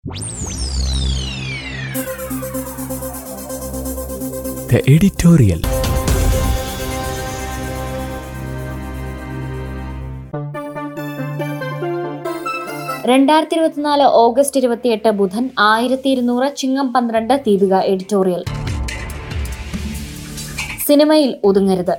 The editorial. രണ്ടായിരത്തി ഇരുപത്തിനാല് August ഇരുപത്തിയെട്ട് ബുധൻ ആയിരത്തി ഇരുന്നൂറ് ചിങ്ങം പന്ത്രണ്ട് ദീപിക എഡിറ്റോറിയൽ സിനിമയിൽ ഒതുങ്ങരുത്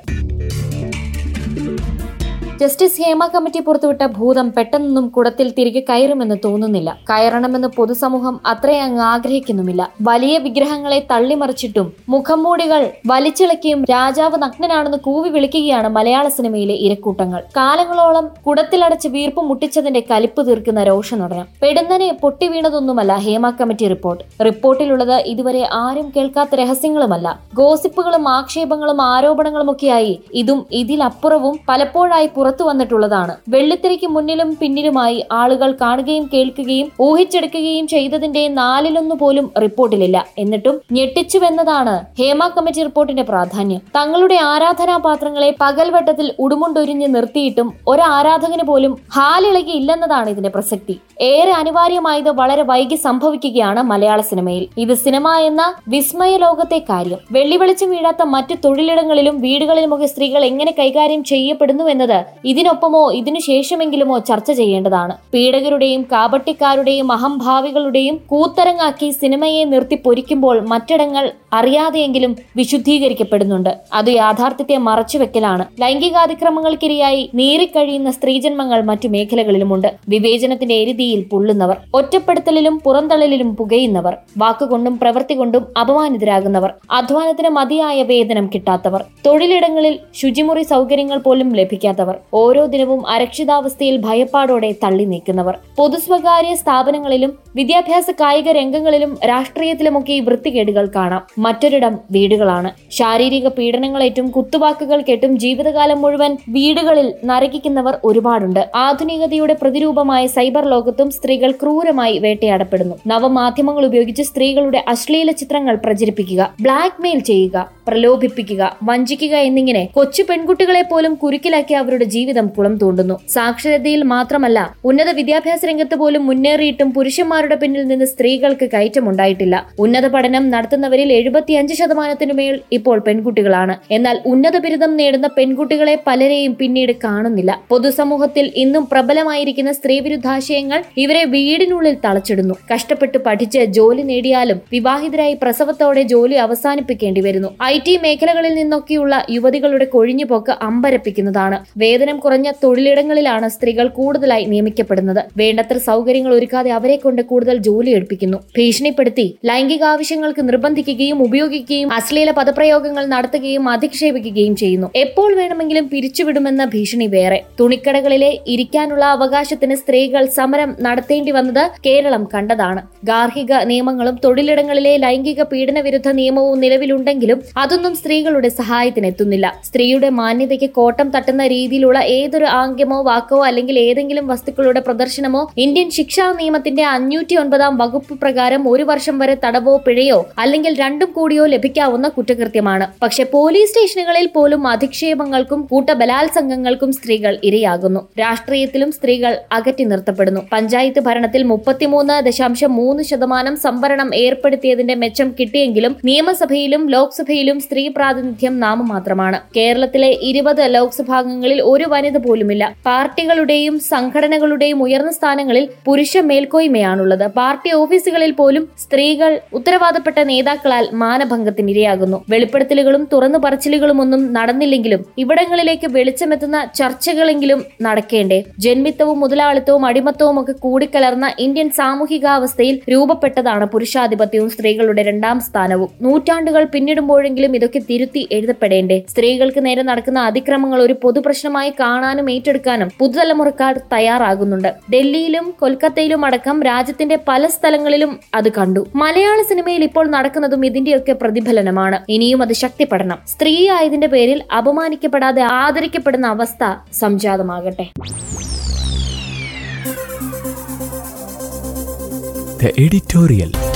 ജസ്റ്റിസ് ഹേമ കമ്മിറ്റി പുറത്തുവിട്ട ഭൂതം പെട്ടെന്നൊന്നും കുടത്തിൽ തിരികെ കയറുമെന്ന് തോന്നുന്നില്ല കയറണമെന്ന് പൊതുസമൂഹം അത്രയങ്ങ് ആഗ്രഹിക്കുന്നുമില്ല വലിയ വിഗ്രഹങ്ങളെ തള്ളിമറിച്ചിട്ടും മുഖംമൂടികൾ വലിച്ചിളക്കിയും രാജാവ് നഗ്നനാണെന്ന് കൂവി വിളിക്കുകയാണ് മലയാള സിനിമയിലെ ഇരക്കൂട്ടങ്ങൾ കാലങ്ങളോളം കുടത്തിലടച്ച് വീർപ്പ് മുട്ടിച്ചതിന്റെ കലിപ്പ് തീർക്കുന്ന രോഷനടനം പെടുന്നനെ പൊട്ടി വീണതൊന്നുമല്ല ഹേമ കമ്മിറ്റി റിപ്പോർട്ട് റിപ്പോർട്ടിലുള്ളത് ഇതുവരെ ആരും കേൾക്കാത്ത രഹസ്യങ്ങളുമല്ല ഗോസിപ്പുകളും ആക്ഷേപങ്ങളും ആരോപണങ്ങളുമൊക്കെയായി ഇതും ഇതിലപ്പുറവും പലപ്പോഴായി പുറത്തു വന്നിട്ടുള്ളതാണ് വെള്ളിത്തിരയ്ക്ക് മുന്നിലും പിന്നിലുമായി ആളുകൾ കാണുകയും കേൾക്കുകയും ഊഹിച്ചെടുക്കുകയും ചെയ്തതിന്റെ നാലിലൊന്നു പോലും റിപ്പോർട്ടിലില്ല എന്നിട്ടും ഞെട്ടിച്ചുവെന്നതാണ് ഹേമ കമ്മിറ്റി റിപ്പോർട്ടിന്റെ പ്രാധാന്യം തങ്ങളുടെ ആരാധനാപാത്രങ്ങളെ പകൽവട്ടത്തിൽ ഉടുമുണ്ടൊരിഞ്ഞ് നിർത്തിയിട്ടും ഒരു ആരാധകന് പോലും ഹാലിളകി ഇല്ലെന്നതാണ് ഇതിന്റെ പ്രസക്തി ഏറെ അനിവാര്യമായത് വളരെ വൈകി സംഭവിക്കുകയാണ് മലയാള സിനിമയിൽ ഇത് സിനിമ എന്ന വിസ്മയ ലോകത്തെ കാര്യം വെള്ളി വെളിച്ചം വീഴാത്ത മറ്റു തൊഴിലിടങ്ങളിലും വീടുകളിലുമൊക്കെ സ്ത്രീകൾ എങ്ങനെ കൈകാര്യം ചെയ്യപ്പെടുന്നു എന്നത് ഇതിനൊപ്പമോ ഇതിനു ശേഷമെങ്കിലുമോ ചർച്ച ചെയ്യേണ്ടതാണ് പീഡകരുടെയും കാപട്ടിക്കാരുടെയും അഹംഭാവികളുടെയും കൂത്തരങ്ങാക്കി സിനിമയെ നിർത്തി പൊരിക്കുമ്പോൾ മറ്റിടങ്ങൾ അറിയാതെയെങ്കിലും വിശുദ്ധീകരിക്കപ്പെടുന്നുണ്ട് അത് യാഥാർത്ഥ്യത്തെ മറച്ചുവെക്കലാണ് ലൈംഗികാതിക്രമങ്ങൾക്കിരയായി നീറിക്കഴിയുന്ന സ്ത്രീജന്മങ്ങൾ മറ്റു മേഖലകളിലുമുണ്ട് വിവേചനത്തിന്റെ എരുതിയിൽ പൊള്ളുന്നവർ ഒറ്റപ്പെടുത്തലിലും പുറന്തള്ളലിലും പുകയുന്നവർ വാക്കുകൊണ്ടും പ്രവൃത്തി കൊണ്ടും അപമാനിതരാകുന്നവർ അധ്വാനത്തിന് മതിയായ വേതനം കിട്ടാത്തവർ തൊഴിലിടങ്ങളിൽ ശുചിമുറി സൗകര്യങ്ങൾ പോലും ലഭിക്കാത്തവർ ഓരോ ദിനവും അരക്ഷിതാവസ്ഥയിൽ ഭയപ്പാടോടെ തള്ളി നീക്കുന്നവർ പൊതുസ്വകാര്യ സ്ഥാപനങ്ങളിലും വിദ്യാഭ്യാസ കായിക രംഗങ്ങളിലും രാഷ്ട്രീയത്തിലുമൊക്കെ ഈ വൃത്തികേടുകൾ കാണാം മറ്റൊരിടം വീടുകളാണ് ശാരീരിക പീഡനങ്ങളേറ്റും കുത്തുവാക്കുകൾ കേട്ടും ജീവിതകാലം മുഴുവൻ വീടുകളിൽ നരകിക്കുന്നവർ ഒരുപാടുണ്ട് ആധുനികതയുടെ പ്രതിരൂപമായ സൈബർ ലോകത്തും സ്ത്രീകൾ ക്രൂരമായി വേട്ടയാടപ്പെടുന്നു നവമാധ്യമങ്ങൾ ഉപയോഗിച്ച് സ്ത്രീകളുടെ അശ്ലീല ചിത്രങ്ങൾ പ്രചരിപ്പിക്കുക ബ്ലാക്ക് മെയിൽ ചെയ്യുക പ്രലോഭിപ്പിക്കുക വഞ്ചിക്കുക എന്നിങ്ങനെ കൊച്ചു പെൺകുട്ടികളെ പോലും കുരുക്കിലാക്കി അവരുടെ ജീവിതം കുളം തോണ്ടുന്നു സാക്ഷരതയിൽ മാത്രമല്ല ഉന്നത വിദ്യാഭ്യാസ രംഗത്ത് പോലും മുന്നേറിയിട്ടും പുരുഷന്മാരുടെ പിന്നിൽ നിന്ന് സ്ത്രീകൾക്ക് കയറ്റമുണ്ടായിട്ടില്ല ഉന്നത പഠനം നടത്തുന്നവരിൽ എഴുപത്തിയഞ്ച് ശതമാനത്തിനു മേൽ ഇപ്പോൾ പെൺകുട്ടികളാണ് എന്നാൽ ഉന്നത ബിരുദം നേടുന്ന പെൺകുട്ടികളെ പലരെയും പിന്നീട് കാണുന്നില്ല പൊതുസമൂഹത്തിൽ ഇന്നും പ്രബലമായിരിക്കുന്ന സ്ത്രീവിരുദ്ധാശയങ്ങൾ ഇവരെ വീടിനുള്ളിൽ തളച്ചിടുന്നു കഷ്ടപ്പെട്ട് പഠിച്ച് ജോലി നേടിയാലും വിവാഹിതരായി പ്രസവത്തോടെ ജോലി അവസാനിപ്പിക്കേണ്ടി വരുന്നു ഐ ടി മേഖലകളിൽ നിന്നൊക്കെയുള്ള യുവതികളുടെ കൊഴിഞ്ഞുപോക്ക് അമ്പരപ്പിക്കുന്നതാണ് വേതനം കുറഞ്ഞ തൊഴിലിടങ്ങളിലാണ് സ്ത്രീകൾ കൂടുതലായി നിയമിക്കപ്പെടുന്നത് വേണ്ടത്ര സൗകര്യങ്ങൾ ഒരുക്കാതെ അവരെ കൊണ്ട് കൂടുതൽ ജോലി എടുപ്പിക്കുന്നു ഭീഷണിപ്പെടുത്തി ലൈംഗിക ആവശ്യങ്ങൾക്ക് നിർബന്ധിക്കുകയും ഉപയോഗിക്കുകയും അശ്ലീല പദപ്രയോഗങ്ങൾ നടത്തുകയും അധിക്ഷേപിക്കുകയും ചെയ്യുന്നു എപ്പോൾ വേണമെങ്കിലും പിരിച്ചുവിടുമെന്ന ഭീഷണി വേറെ തുണിക്കടകളിലെ ഇരിക്കാനുള്ള അവകാശത്തിന് സ്ത്രീകൾ സമരം നടത്തേണ്ടി വന്നത് കേരളം കണ്ടതാണ് ഗാർഹിക നിയമങ്ങളും തൊഴിലിടങ്ങളിലെ ലൈംഗിക പീഡന വിരുദ്ധ നിയമവും നിലവിലുണ്ടെങ്കിലും അതൊന്നും സ്ത്രീകളുടെ സഹായത്തിനെത്തുന്നില്ല സ്ത്രീയുടെ മാന്യതയ്ക്ക് കോട്ടം തട്ടുന്ന രീതിയിലുള്ള ഏതൊരു ആംഗ്യമോ വാക്കോ അല്ലെങ്കിൽ ഏതെങ്കിലും വസ്തുക്കളുടെ പ്രദർശനമോ ഇന്ത്യൻ ശിക്ഷാ നിയമത്തിന്റെ അഞ്ഞൂറ്റി ഒൻപതാം വകുപ്പ് പ്രകാരം ഒരു വർഷം വരെ തടവോ പിഴയോ അല്ലെങ്കിൽ രണ്ടും കൂടിയോ ലഭിക്കാവുന്ന കുറ്റകൃത്യമാണ് പക്ഷെ പോലീസ് സ്റ്റേഷനുകളിൽ പോലും അധിക്ഷേപങ്ങൾക്കും കൂട്ടബലാത്സംഗങ്ങൾക്കും സ്ത്രീകൾ ഇരയാകുന്നു രാഷ്ട്രീയത്തിലും സ്ത്രീകൾ അകറ്റി നിർത്തപ്പെടുന്നു പഞ്ചായത്ത് ഭരണത്തിൽ മുപ്പത്തിമൂന്ന് ദശാംശം മൂന്ന് ശതമാനം സംവരണം ഏർപ്പെടുത്തിയതിന്റെ മെച്ചം കിട്ടിയെങ്കിലും നിയമസഭയിലും ലോക്സഭയിലും സ്ത്രീ പ്രാതിനിധ്യം നാമമാത്രമാണ് കേരളത്തിലെ ഇരുപത് ലോക്സഭാംഗങ്ങളിൽ ഒരു വനിത പോലുമില്ല പാർട്ടികളുടെയും സംഘടനകളുടെയും ഉയർന്ന സ്ഥാനങ്ങളിൽ പുരുഷ മേൽക്കോയ്മയാണുള്ളത് പാർട്ടി ഓഫീസുകളിൽ പോലും സ്ത്രീകൾ ഉത്തരവാദപ്പെട്ട നേതാക്കളാൽ മാനഭംഗത്തിന് ഇരയാകുന്നു വെളിപ്പെടുത്തലുകളും തുറന്നു പറച്ചിലുകളും ഒന്നും നടന്നില്ലെങ്കിലും ഇവിടങ്ങളിലേക്ക് വെളിച്ചമെത്തുന്ന ചർച്ചകളെങ്കിലും നടക്കേണ്ടേ ജന്മിത്വവും മുതലാളിത്തവും അടിമത്തവും ഒക്കെ കൂടിക്കലർന്ന ഇന്ത്യൻ സാമൂഹികാവസ്ഥയിൽ രൂപപ്പെട്ടതാണ് പുരുഷാധിപത്യവും സ്ത്രീകളുടെ രണ്ടാം സ്ഥാനവും നൂറ്റാണ്ടുകൾ പിന്നിടുമ്പോഴെങ്കിലും ഇതൊക്കെ തിരുത്തി എഴുതപ്പെടേണ്ടേ സ്ത്രീകൾക്ക് നേരെ നടക്കുന്ന അതിക്രമങ്ങൾ ഒരു പൊതുപ്രശ്നമായി കാണാനും ഏറ്റെടുക്കാനും പുതുതലമുറക്കാർ തയ്യാറാകുന്നുണ്ട് ഡൽഹിയിലും കൊൽക്കത്തയിലും അടക്കം രാജ്യത്തിന്റെ പല സ്ഥലങ്ങളിലും അത് കണ്ടു മലയാള സിനിമയിൽ ഇപ്പോൾ നടക്കുന്നതും ഇതിന്റെയൊക്കെ പ്രതിഫലനമാണ് ഇനിയും അത് ശക്തിപ്പെടണം സ്ത്രീ ആയതിന്റെ പേരിൽ അപമാനിക്കപ്പെടാതെ ആദരിക്കപ്പെടുന്ന അവസ്ഥ സംജാതമാകട്ടെ The editorial.